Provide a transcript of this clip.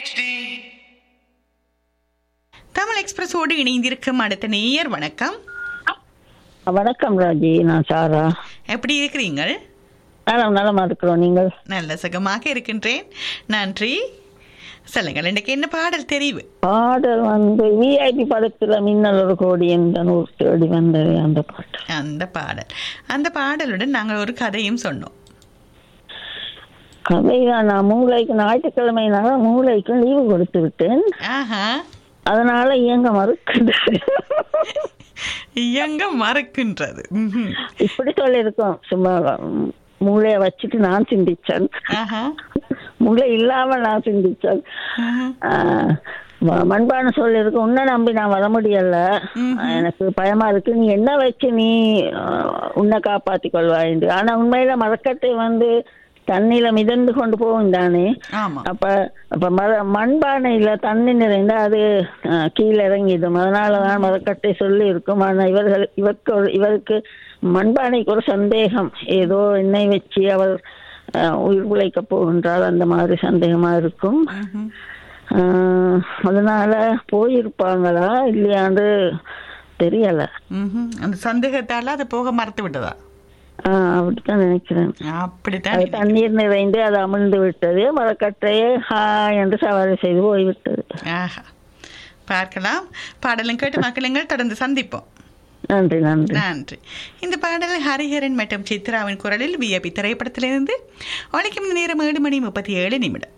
தமிழ் எக்ஸ்பிரஸோடு இணைந்திருக்கும் அடுத்த நேயர் வணக்கம் வணக்கம் ராஜி நான் சாரா எப்படி இருக்கிறீங்கள் நலம் நலமா இருக்கிறோம் நீங்கள் நல்ல சுகமாக இருக்கின்றேன் நன்றி சொல்லுங்கள் எனக்கு என்ன பாடல் தெரிவு பாடல் வந்து விஐபி படத்துல மின்னல் ஒரு கோடி என்ற நூறு தேடி வந்தது அந்த பாட்டு அந்த பாடல் அந்த பாடலுடன் நாங்கள் ஒரு கதையும் சொன்னோம் கதைதான் நான் மூளைக்கு ஞாயிற்றுக்கிழமைனால மூளைக்கு லீவு கொடுத்து விட்டேன் ஆஹா அதனால இயங்க மறுக்கின்றது எங்க மறக்கின்றது ம்ஹும். இப்படி சொல்லியிருக்கோம் சும்மா ம், மூளையை வச்சுட்டு நான் சிந்திச்சேன் ஆஹா மூளை இல்லாம நான் சிந்திச்சேன் ஆஹா. ஆஹ், ம- மண்பான சொல்லிருக்கு உன்னை நம்பி நான் வர முடியல எனக்கு பயமா இருக்கு நீ என்ன வச்சு நீ ஆஹ், உன்னை காப்பாத்தி கொள்வாயிண்டு ஆனா உண்மையில மரக்கட்டை வந்து தண்ணியில மிதந்து கொண்டு போகும் தானே ஆமா அப்ப அப்ப மர மண்பானையில தண்ணி நிறைந்தா அது ஆஹ், கீழே இறங்கிடும் அதனாலதான் மரக்கட்டை சொல்லி இருக்கும் ஆனா இவர்கள் இவருக்கு ஒரு- இவருக்கு மண்பானைக்கு ஒரு சந்தேகம் ஏதோ எண்ணெய் வச்சு அவர் ஆஹ், உயிர் பிழைக்க போகின்றார் அந்த மாதிரி சந்தேகமா இருக்கும் ம்ஹும். ஆஹ், அதனால போயிருப்பாங்களா இல்லையாண்டு தெரியல ம்ஹும். அந்த சந்தேகத்தால அதை போக மறத்து விட்டதா ஆஹ், அப்படித்தான் நினைக்கிறேன் அப்படித்தான் அது தண்ணீர் நிறைந்து அது அமிழ்ந்து விட்டது மரக்கட்டையே ஹா என்று சவாரி செய்து போய்விட்டது ஆஹா பார்க்கலாம் பாடலும் கேட்டு மக்களுங்கள் தொடர்ந்து சந்திப்போம் நன்றி நன்றி நன்றி இந்த பாடல் ஹரிஹரன் மற்றும் சித்ராவின் குரலில் வியபி திரைப்படத்திலிருந்து ஒழிக்கும் நேரம் ஏழு மணி முப்பத்தி ஏழு நிமிடம்